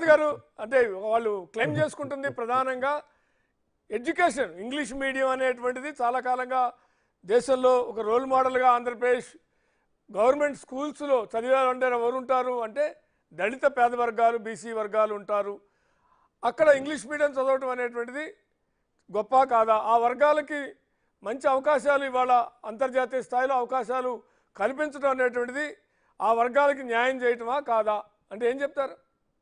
ప్రసాద్ గారు అంటే వాళ్ళు క్లెయిమ్ చేసుకుంటుంది ప్రధానంగా ఎడ్యుకేషన్ ఇంగ్లీష్ మీడియం అనేటువంటిది చాలా కాలంగా దేశంలో ఒక రోల్ మోడల్గా ఆంధ్రప్రదేశ్ గవర్నమెంట్ స్కూల్స్లో చదివాలంటే ఎవరు ఉంటారు అంటే దళిత పేద వర్గాలు బీసీ వర్గాలు ఉంటారు అక్కడ ఇంగ్లీష్ మీడియం చదవటం అనేటువంటిది గొప్ప కాదా ఆ వర్గాలకి మంచి అవకాశాలు ఇవాళ అంతర్జాతీయ స్థాయిలో అవకాశాలు కల్పించడం అనేటువంటిది ఆ వర్గాలకి న్యాయం చేయటమా కాదా అంటే ఏం చెప్తారు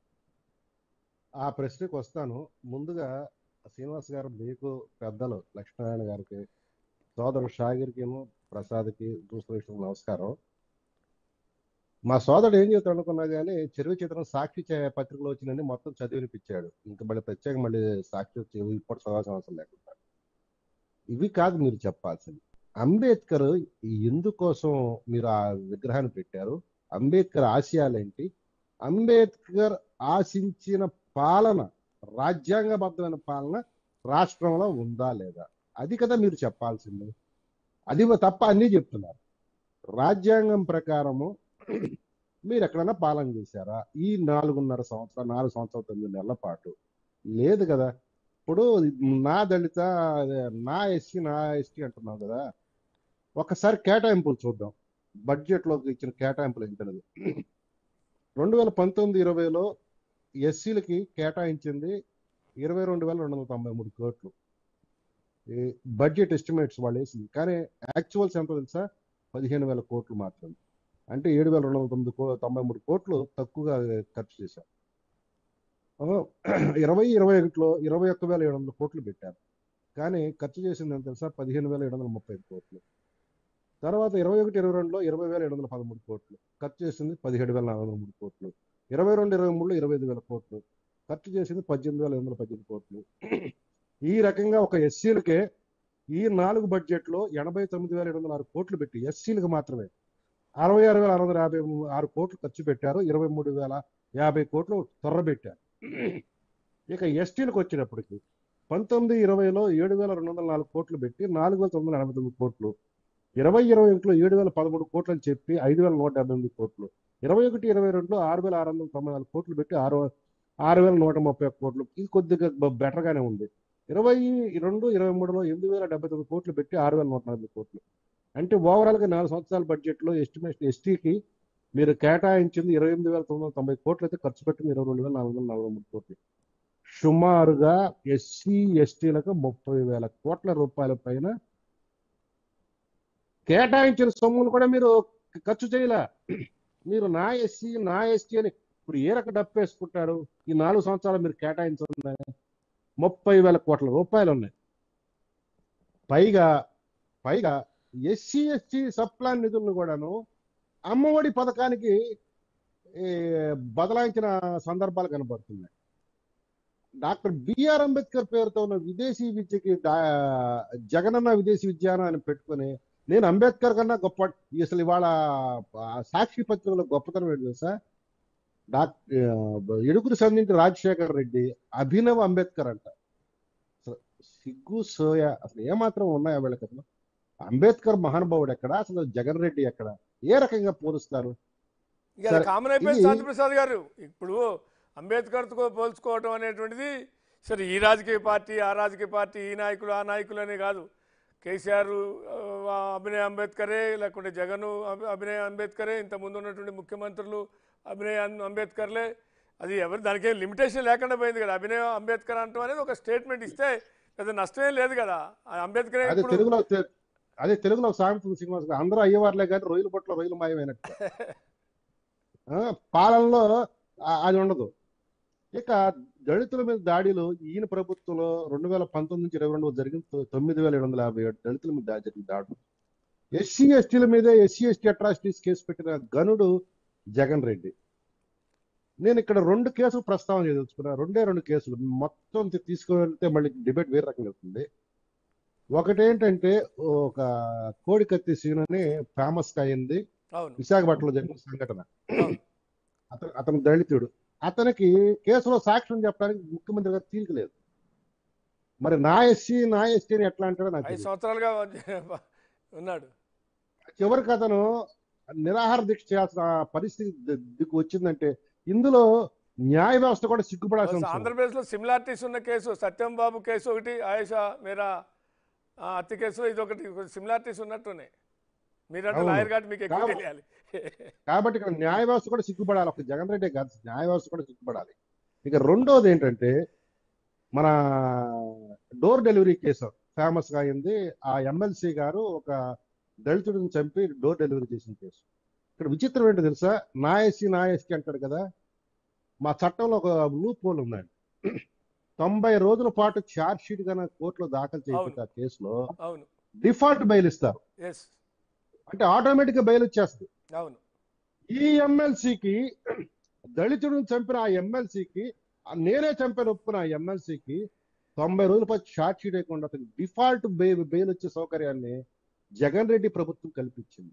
ఆ ప్రశ్నకు వస్తాను ముందుగా శ్రీనివాస్ గారు మీకు పెద్దలు లక్ష్మీనారాయణ గారికి సోదరుడు షాగిర్కి ప్రసాద్కి దూసరేష్ నమస్కారం మా సోదరుడు ఏం చెప్తాడు అనుకున్నా కానీ చెరువు చిత్రం సాక్షి చే- పత్రికలో వచ్చిందని మొత్తం చదివినిపించాడు ఇంకా మళ్ళీ ప్రత్యేక మళ్ళీ సాక్షి వచ్చి ఇప్పుడు చదవాల్సిన అవసరం లేకుండా ఇవి కాదు మీరు చెప్పాల్సింది అంబేద్కర్ ఎందుకోసం మీరు ఆ విగ్రహాన్ని పెట్టారు అంబేద్కర్ ఆశయాలేంటి అంబేద్కర్ ఆశించిన పాలన రాజ్యాంగబద్ధమైన పాలన రాష్ట్రంలో ఉందా లేదా అది కదా మీరు చెప్పాల్సింది అది తప్ప అన్నీ చెప్తున్నారు రాజ్యాంగం ప్రకారము మీరు ఎక్కడైనా పాలన చేశారా ఈ నాలుగున్నర సంవత్సరాలు నాలుగు సంవత్సరాల తొమ్మిది నెలల పాటు లేదు కదా ఇప్పుడు నా దళిత అదే, నా ఎస్సీ నా ఎస్టీ అంటున్నావు కదా ఒకసారి కేటాయింపులు చూద్దాం బడ్జెట్ లో ఇచ్చిన కేటాయింపులు ఏంటనేది రెండు వేల పంతొమ్మిది ఇరవైలో ఎస్సీలకి కేటాయించింది ఇరవై రెండు వేల రెండు వందల తొంభై మూడు కోట్లు ఈ బడ్జెట్ ఎస్టిమేట్స్ వాళ్ళు వేసింది కానీ యాక్చువల్స్ ఎంత తెలుసా పదిహేను వేల కోట్లు మాత్రమే అంటే ఏడు వేల రెండు వందల తొమ్మిది కో తొంభై మూడు కోట్లు తక్కువగా ఖర్చు చేశారు ఆ, ఇరవై ఇరవై ఒకటిలో ఇరవై ఒక్క వేల ఏడు వందల కోట్లు పెట్టారు కానీ ఖర్చు చేసింది ఎంత తెలుసా పదిహేను వేల ఏడు వందల ముప్పై ఐదు కోట్లు తర్వాత ఇరవై ఒకటి ఇరవై రెండులో ఇరవై వేల ఏడు వందల పదమూడు కోట్లు ఖర్చు చేసింది పదిహేడు వేల నాలుగు వందల మూడు కోట్లు ఇరవై రెండు ఇరవై మూడులో ఇరవై ఐదు వేల కోట్లు ఖర్చు చేసింది పద్దెనిమిది వేల ఐదు వందల పద్దెనిమిది కోట్లు ఈ రకంగా ఒక ఎస్సీలకే ఈ నాలుగు బడ్జెట్లో ఎనభై తొమ్మిది వేల ఏడు వందల ఆరు కోట్లు పెట్టి ఎస్సీలకు మాత్రమే అరవై ఆరు వేల ఆరు వందల యాభై ఆరు కోట్లు ఖర్చు పెట్టారు ఇరవై మూడు వేల యాభై కోట్లు తొర్రబెట్టారు ఇక ఎస్టీలకు వచ్చేటప్పటికి పంతొమ్మిది ఇరవైలో ఏడు వేల రెండు వందల నాలుగు కోట్లు పెట్టి నాలుగు వేల తొమ్మిది వందల ఎనభై తొమ్మిది కోట్లు ఇరవై ఇరవై ఒకటిలో ఏడు వేల పదమూడు కోట్లు అని చెప్పి ఐదు వేల నూట డెబ్బై ఎనిమిది కోట్లు ఇరవై ఒకటి ఇరవై రెండులో ఆరు వేల ఆరు వందల తొంభై నాలుగు కోట్లు పెట్టి ఆరు ఆరు వేల నూట ముప్పై ఒక్క కోట్లు ఇది కొద్దిగా బ- better గానే ఉంది ఇరవై రెండు ఇరవై మూడులో ఎనిమిది వేల డెబ్బై తొమ్మిది కోట్లు పెట్టి ఆరు వేల నూట నలభై కోట్లు అంటే ఓవరాల్ గా నాలుగు సంవత్సరాల బడ్జెట్ లో ఎస్టిమేషన్ ఎస్టీకి మీరు కేటాయించింది ఇరవై ఎనిమిది వేల తొమ్మిది వందల తొంభై కోట్లు అయితే ఖర్చు పెట్టింది ఇరవై రెండు వేల నాలుగు వందల నలభై మూడు కోట్లు సుమారుగా ఎస్సీ ఎస్టీలకు ముప్పై వేల కోట్ల రూపాయల పైన కేటాయించిన సొమ్ములు కూడా మీరు ఖర్చు చేయలే మీరు నా ఎస్సీ నా ఎస్టీ అని ఇప్పుడు ఏ రక డప్పు వేసుకుంటారు ఈ నాలుగు సంవత్సరాలు మీరు కేటాయించిన ముప్పై వేల కోట్ల రూపాయలు ఉన్నాయి పైగా పైగా ఎస్సీ ఎస్టీ సప్లాన్ నిధులను కూడాను అమ్మఒడి పథకానికి ఈ, బదలాయించిన సందర్భాలు కనబడుతున్నాయి డాక్టర్ బిఆర్ అంబేద్కర్ పేరుతో ఉన్న విదేశీ విద్యకి డా- జగనన్న విదేశీ విద్యాన అని పెట్టుకొని నేను అంబేద్కర్ కన్నా గొప్ప అసలు ఇవాళ ఆ సాక్షి పత్రికలో గొప్పతనం ఏంటి తెలుసా డాక్టర్ ఎడుగురు సంధింటి రాజశేఖర్ రెడ్డి అభినవ్ అంబేద్కర్ అంట అసలు సిగ్గు సోయ అసలు ఏమాత్రం ఉన్నాయా వీళ్ళకి అసలు అంబేద్కర్ మహానుభావుడు ఎక్కడ అసలు జగన్ రెడ్డి ఎక్కడ ఏ రకంగా పోలుస్తారు ఇక అది సరే, కామన్ అయిపోయింది ఇది- శాంతిప్రసాద్ గారు ఇప్పుడు అంబేద్కర్తో పోల్చుకోవటం అనేటువంటిది సరే ఈ రాజకీయ పార్టీ ఆ రాజకీయ పార్టీ ఈ నాయకులు ఆ నాయకులు అనే కాదు కేసీఆర్ ఆ, అభినయ్ అంబేద్కరే లేకుంటే జగన్ అభినయ్ అంబేద్కరే ఇంత ముందు ఉన్నటువంటి ముఖ్యమంత్రులు అభినయ్ అం- అంబేద్కర్లే అది ఎవరు దానికేం లిమిటేషన్ లేకుండా పోయింది కదా అభినయ్ అంబేద్కర్ అంటాం అనేది ఒక స్టేట్మెంట్ ఇస్తే పెద్ద నష్టమేం లేదు కదా ఆ అంబేద్కరే అదే ఇప్పుడు తెలుగులో తె- అదే తెలుగులో ఒక సామెత ఉంది శ్రీనివాస్ గారు అందరూ అయ్యేవారులే కానీ రొయ్యలు పట్ల రొయ్యలు మాయమైనట్టు ఆ, పాలనలో ఆ- అది ఉండదు ఇక దళితుల మీద దాడిలు ఈయన ప్రభుత్వంలో రెండు వేల పంతొమ్మిది నుంచి ఇరవై రెండు జరిగిన తొ- తొమ్మిది వేల ఏడు వందల యాభై ఏడు దళితుల మీద దా- జరిగిన దాడులు ఎస్సీ ఎస్టీల మీద ఎస్సీ ఎస్టీ అట్రాసిటీస్ కేసు పెట్టిన గనుడు జగన్ రెడ్డి నేను ఇక్కడ రెండు కేసులు ప్రస్తావన చేయదలుచుకున్నా రెండే రెండు కేసులు మొత్తం తీ- తీసుకువెళ్తే మళ్ళీ డిబేట్ వేరే రకంగా అవుతుంది ఒకటేంటంటే ఒక కోడి కత్తి సీన్ అని ఫేమస్ అయింది అవును విశాఖపట్నంలో జరిగిన సంఘటన అవును. అతను అతను దళితుడు అతనికి కేసులో సాక్ష్యం చెప్పడానికి ముఖ్యమంత్రి గారు తీరిక లేదు మరి నా ఎస్సీ నా ఎస్టీ అని ఎట్లా అంటాడో నాకు ఐదు తెలియదు. సంవత్సరాలుగా ఉన్నాడు చివరికి అతను నిరాహార దీక్ష చేయాల్సిన పరిస్థితి ది- దిక్కు వచ్చిందంటే ఇందులో న్యాయ వ్యవస్థ కూడా సిగ్గుపడాల్సిన అవసరం ఉంది. ఆంధ్రప్రదేశ్ లో సిమిలారిటీస్ ఉన్న కేసు సత్యం బాబు కేసు ఒకటి ఆయేషా మీరా ఆ, హత్య కేసులో ఇది ఒకటి సిమిలారిటీస్ ఉన్నట్టున్నాయి మీరంటే అవును. లాయర్ కాబట్టి మీకు ఎక్కువ కాబట్టి- తెలియాలి కాబట్టి ఇక్కడ న్యాయ వ్యవస్థ కూడా సిగ్గుపడాలి ఒక జగన్ రెడ్డి కాదు న్యాయ వ్యవస్థ కూడా సిగ్గుపడాలి ఇక రెండోది ఏంటంటే మన డోర్ డెలివరీ కేసు ఫేమస్ గా అయింది ఆ ఎమ్మెల్సీ గారు ఒక దళితుడిని చంపి డోర్ డెలివరీ చేసిన కేసు ఇక్కడ విచిత్రం ఏంటో తెలుసా నాయసి నాయసి అంటాడు కదా మా చట్టంలో ఒక లూప్ హోల్ ఉందండి తొంభై రోజుల పాటు ఛార్జ్ షీట్ గా కోర్టులో దాఖలు చేయకపోతే ఆ కేసులో అవును డిఫాల్ట్ బెయిల్ ఇస్తారు ఎస్ అంటే ఆటోమేటిక్ గా బెయిల్ వచ్చేస్తుంది అవును ఈ ఎమ్మెల్సీకి దళితుడిని చంపిన ఆ ఎమ్మెల్సీకి నేనే చంపాను ఒప్పుకున్న ఆ ఎమ్మెల్సీకి తొంభై రోజుల పాటు షార్ట్ షీట్ వేయకుండా అతనికి డిఫాల్ట్ బెయిల్ బెయిల్ వచ్చే సౌకర్యాన్ని జగన్ రెడ్డి ప్రభుత్వం కల్పించింది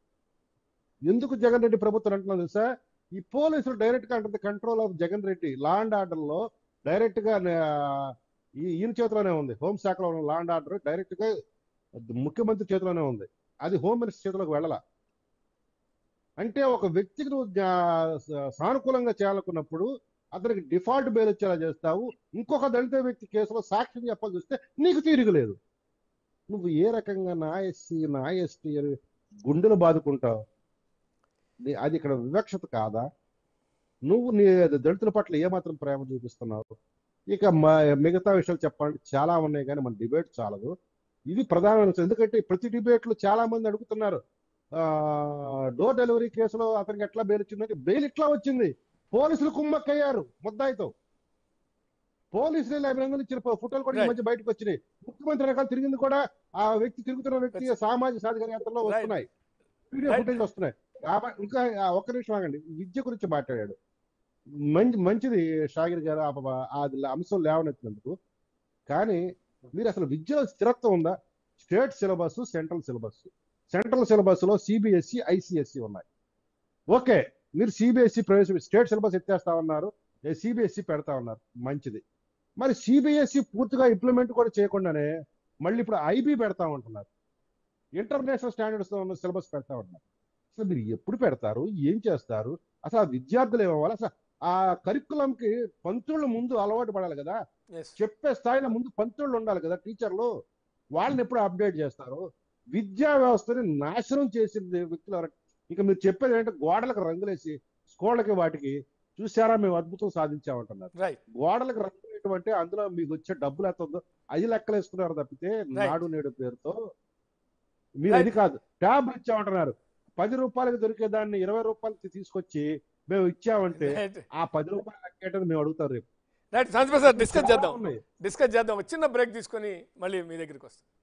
ఎందుకు జగన్ రెడ్డి ప్రభుత్వం అంటున్నా తెలుసా ఈ పోలీసులు డైరెక్ట్ గా అంటుంది control of Jagan Reddy law and order లో డైరెక్ట్ గా ఆ, ఈ ఈయన చేతిలోనే ఉంది హోంశాఖలో ఉన్న లా అండ్ ఆర్డర్ డైరెక్ట్ గా ముఖ్యమంత్రి చేతిలోనే ఉంది అది హోమ్ మినిస్టర్ చేతిలోకి వెళ్ళాల అంటే ఒక వ్యక్తికి నువ్వు జా- స- సానుకూలంగా చేయాలనుకున్నప్పుడు అతనికి డిఫాల్ట్ బెయిల్ వచ్చేలా చేస్తావు ఇంకొక దళిత వ్యక్తి కేసులో సాక్ష్యం చెప్పాల్సి వస్తే నీకు తిరగలేదు నువ్వు ఏ రకంగా నా ఎస్సీ నా ఎస్టీ అని గుండెలు బాదుకుంటావు నీ- అది ఇక్కడ వివక్షత కాదా నువ్వు నీ దళితుల పట్ల ఏమాత్రం ప్రేమ చూపిస్తున్నావు ఇక మ- మిగతా విషయాలు చెప్పాలంటే చాలా ఉన్నాయి కానీ మన డిబేట్ చాలదు ఇది ప్రధానమైన విషయం. ఎందుకంటే ప్రతి డిబేట్ లో చాలా మంది అడుగుతున్నారు ఆ డోర్ డెలివరీ కేసులో అతనికి ఎట్లా బెయిల్ వచ్చిందంటే బెయిల్ ఇట్లా వచ్చింది పోలీసులు కుమ్మక్కయ్యారు ముద్దాయితో పోలీసులు అభినందనలు ఇచ్చిన ఫో- ఫోటోలు కూడా ఈ Right. మధ్య బయటకు వచ్చినాయి ముఖ్యమంత్రి రకాలు తిరిగింది కూడా ఆ వ్యక్తి తిరుగుతున్న వ్యక్తి సామాజిక సాధికార యాత్రలో Right. వస్తున్నాయి వీడియో Right. ఫుటేజ్ వస్తున్నాయి కాబ- ఇంకా ఆ ఒక్క నిమిషం ఆగండి విద్య గురించి మాట్లాడాడు మంచి మంచిది షాగిర్ గారు ఆ పాప- ఆ అంశం లేవనెత్తినందుకు కానీ మీరు అసలు విద్యలో స్థిరత్వం ఉందా state syllabus central syllabus central syllabus లో సిబిఎస్ఈ ఐసిఎస్సి ఉన్నాయి ఓకే మీరు సిబిఎస్ఈ ప్రవేశ స్టేట్ సిలబస్ ఎత్తేస్తా ఉన్నారు సిబిఎస్ఈ పెడతా ఉన్నారు మంచిది మరి సిబిఎస్ఈ పూర్తిగా ఇంప్లిమెంట్ కూడా చేయకుండానే మళ్ళీ ఇప్పుడు ఐబీ పెడతా ఉంటున్నారు ఇంటర్నేషనల్ స్టాండర్డ్స్ తో ఉన్న సిలబస్ పెడతా ఉంటున్నారు అసలు మీరు ఎప్పుడు పెడతారు ఏం చేస్తారు అసలు ఆ విద్యార్థులు ఏమవ్వాలి అసలు ఆ కరికులం కి పంతుళ్ళు ముందు అలవాటు పడాలి కదా ఎస్ చెప్పే స్థాయిలో ముందు పంతుళ్ళు ఉండాలి కదా టీచర్లు వాళ్ళని ఎప్పుడు అప్డేట్ చేస్తారు విద్యా వ్యవస్థని నాశనం చేసిన వ్యక్తులు ఎవరు? ఇక మీరు చెప్పేది ఏంటంటే గోడలకు రంగులేసి స్కూళ్ళకి వాటికి చూసారా మేము అద్భుతం సాధించామంటున్నారు రైట్ గోడలకు రంగు వేయటం అంటే అందులో మీకు వచ్చే డబ్బులు ఎంత ఉందో అది లెక్కలేస్తున్నారు తప్పితే నాడు నేడు పేరుతో మీరు అది కాదు ట్యాబ్ ఇచ్చామంటున్నారు పది రూపాయలకి దొరికే దాన్ని ఇరవై రూపాయలకి తీసుకొచ్చి మేము ఇచ్చామంటే రైట్ ఆ పది రూపాయలు లెక్కేటది మేము అడుగుతారు రేపు రైట్ సంతోష్ సార్ డిస్కస్ చాలా చేద్దాం ఉన్నాయి. డిస్కస్ చేద్దాం ఒక చిన్న బ్రేక్ తీసుకొని మళ్ళీ మీ దగ్గరికి వస్తాం